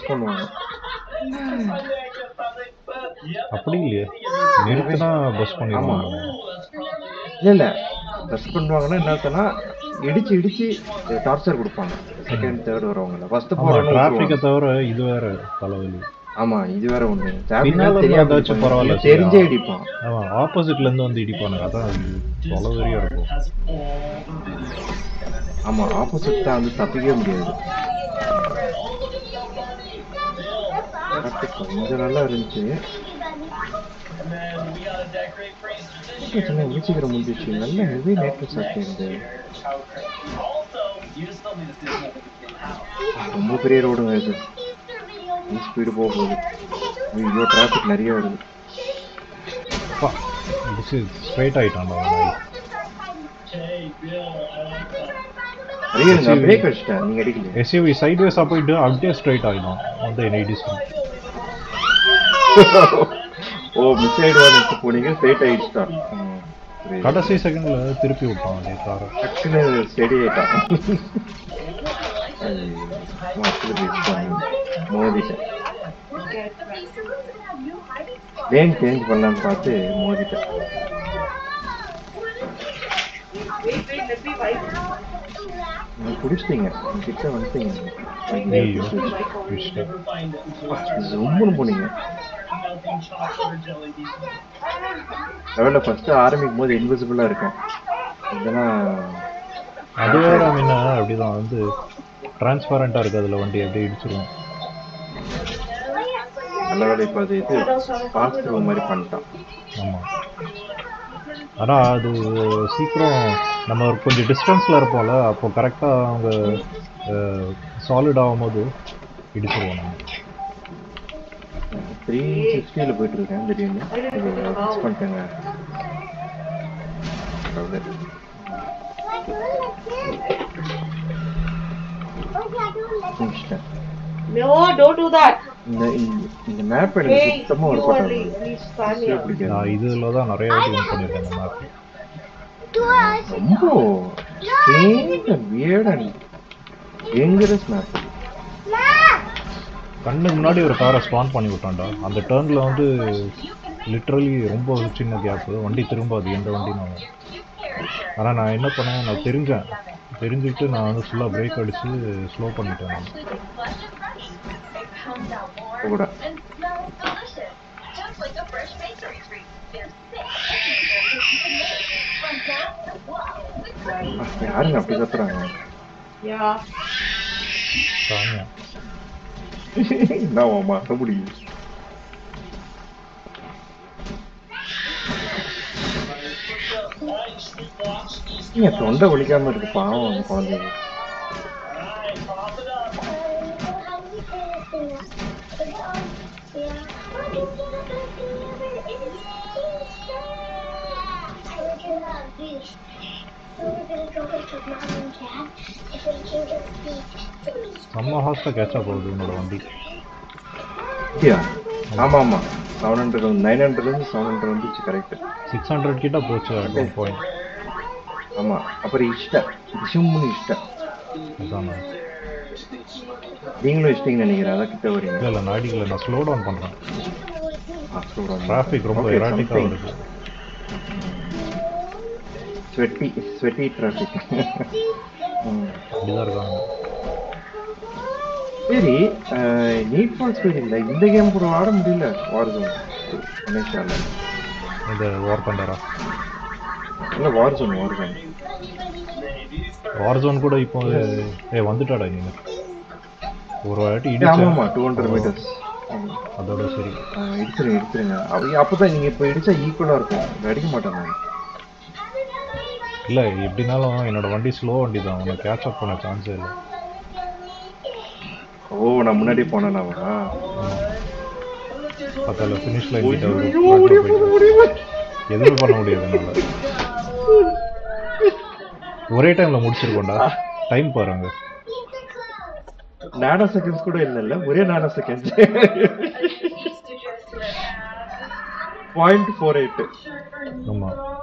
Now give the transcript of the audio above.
பண்ணுவாங்க அப்படி இல்லையே நிறுத்தினா பஸ் பண்ணிடுவாங்க இல்ல இல்ல ப்ரெஸ் பண்ணுவாங்கன்னா என்ன அர்த்தம்னா இடிச்சு இடிச்சு டார்ச்சர் கொடுப்பாங்க செகண்ட் தேர்ட் வரவங்கள ஃபர்ஸ்ட் ஆமா டிராஃபிக்கை போறவங்க தவிர இது வேற தலைவலி ஆமா இது வேற ஒண்ணு பின்னால டிராபிக் இருந்து தெரியாம வந்தாச்சும் இருப்பாங்க. பரவாயில்ல, இவன் தெரிஞ்சே இடிப்பான் ஆமா ஆப்போசிட்ல இருந்து வந்து இடிப்பானுங்க அதான் தொலைவெறியா இருக்கும் ஆமா ஆப்போசிட் தான் வந்து தப்பிக்கவே முடியாது Traffic கொஞ்சம் நல்லா இருந்துச்சு பிரச்சனை இவ்வளவு சீக்கிரம் முடிஞ்சிச்சு நல்ல ஹெவி நேற்று சாப்பிட்டு ரொம்ப பெரிய ரோடுங்க இது ஸ்பீடு போக போகுது ஐயோ டிராஃபிக் நிறைய வருது ஸ்ட்ரைட் ஆயிட்டான்டா அவன். நிறைய நான் பிரேக் அடிச்சிட்டேன் நீங்க அடிக்கல எஸ்யூவி சைட்வேஸா போயிட்டு அப்படியே ஸ்ட்ரைட் ஆகிடும் வந்து என்னை இடிச்சு ஓ மிஸ் ஆயிடுவான்னு போனீங்க ஸ்ட்ரைட் ஆயிடுச்சா கடைசி செகண்ட்ல திருப்பி விட்டான் அதே காரை டக்குன்னு ஸ்டெடி ஆயிட்டான் ஐயோ, அப்படி பேசிட்டாங்க. மோதிட்டேன் லேன் சேஞ்ச் பண்ணலான்னு பார்த்து மோதிட்டேன் நீங்க பிடிச்சிட்டீங்க நீங்க கிட்ட வந்துட்டீங்க ஐயோ இடிச்சிட்டேன். ஜும்முன்னு போனீங்க லெவலில் ஃபர்ஸ்ட் ஆரம்பிக்கும் போது இன்விசிபிளா இருக்கேன் இதெல்லாம் அது வேற முன்ன அப்படிதான் வந்து டிரான்ஸ்பரண்டா இருக்கு அதுல வண்டி அப்படியே இடிச்சிருவோம் நல்ல வேலை இப்போ அது இது பாஸ் த்ரூ மாதிரி பண்ணிட்டான் ஆமா ஆனா அது சீக்கிரம் நம்ம ஒரு கொஞ்சம் டிஸ்டன்ஸ்ல இருப்போம்ல அப்போ கரெக்டா அவங்க சாலிட் ஆகும்போது இடிச்சிருவோம் நம்ம த்ரீ சிக்ஸ்டியில் போயிட்டு இருக்கேன் திடீர்னு ஃபிக்ஸ் பண்ணிட்டேங்க கடவுளே. முடிச்சிட்டேன் No, don't do that. இந்த இந்த- இந்த மேப் எனக்கு Hey, சுத்தமா you ஒர்க் only, பண்ணாது please stand here. பிடிக்காது நான் இதுல தான் நிறைய வாட்டி யூஸ் பண்ணியிருக்கேன் இந்த மேப் ரொம்ப strange and weird and dangerous map கண்ணுக்கு முன்னாடி ஒரு காரை ஸ்பான் பண்ணி விட்டான்டா அந்த டேர்ன்ல வந்து லிட்ரலி ரொம்ப ஒரு சின்ன கேப் வண்டி திரும்பாது எந்த வண்டினாலும் ஆனா நான் என்ன பண்ணேன் நான் தெரிஞ்சேன் தெரிஞ்சுக்கிட்டு நான் வந்து ஃபுல்லாக பிரேக் அடிச்சு ஸ்லோ பண்ணிட்டேன் நான் கூட யாருங்க அப்படி கத்துறாங்க Yeah. சாமியா நான் மாற்ற முடியும் ஏன் தொண்டை வலிக்காம இருக்கு பாவம் அந்த குழந்தைங்க செம்ம ஹாஸ்ட்டாக கேட்சா போகுது என்னோட வண்டி அப்படியா ஆமா ஆமா செவன் ஹண்ட்ரட் நைன் ஹண்ட்ரட்ல இருந்து செவன் ஹண்ட்ரட் வந்துச்சு கரெக்ட் சிக்ஸ் ஹண்ட்ரட் கிட்ட போச்சு அட் ஒன் பாயிண்ட் ஆமா அப்புறம் இஷ்ட சும்முன்னு இஷ்ட அதான் நான் நீங்களும் இஷ்டீங்கன்னு நினைக்கிறேன் அதான் கிட்ட வரீங்க இல்லை இல்லை நான் அடிக்கல நான் ஸ்லோ டவுன் பண்ணுறேன் ஆ, சொல்றேன். டிராஃபிக் ரொம்ப Okay, எராட்டிக்காக something. இருக்கு ஸ்வெட்டி ஸ்வெட்டி டிராஃபிக் அப்படிதான் இருக்காங்க சரி நீட் ஃபார் ஸ்பீட் இல்லை இந்த கேம் கூட ஆட முடியல வார் ஜோன் கணேஷால இந்த வார் தண்டரா இல்லை war zone war zone war zone கூட இப்போ ஏ வந்துட்டாடா நீ ஒரு வாட்டி ஆமா இடிச்சேன் ஆமா டூ ஹண்ட்ரட் மீட்டர்ஸ் அதோட சரி எடுத்துருங்க எடுத்துருங்க அப்ப அப்பதான் நீங்க இப்போ இடிச்சா ஈக்குவலா இருக்கும் இங்க அடிக்க மாட்டேன் நான் இல்லை எப்படினாலும் என்னோட வண்டி ஸ்லோ வண்டி தான் உன்னை கேட்ச் அப் பண்ண சான்ஸே இல்லை ஓ நான் முன்னாடி போனேனாவா பத்தால ஃபினிஷ் லைன் கிட்ட ஒரு ஐயோ, முடியல, முடியல. எதுவுமே பண்ண முடியாது என்னால ஒரே டைம்ல முடிச்சிருக்கோம்டா டைம் பாருங்க நானோ செகண்ட்ஸ் கூட இல்லைல்ல ஒரே nanoseconds point four eight ஆமா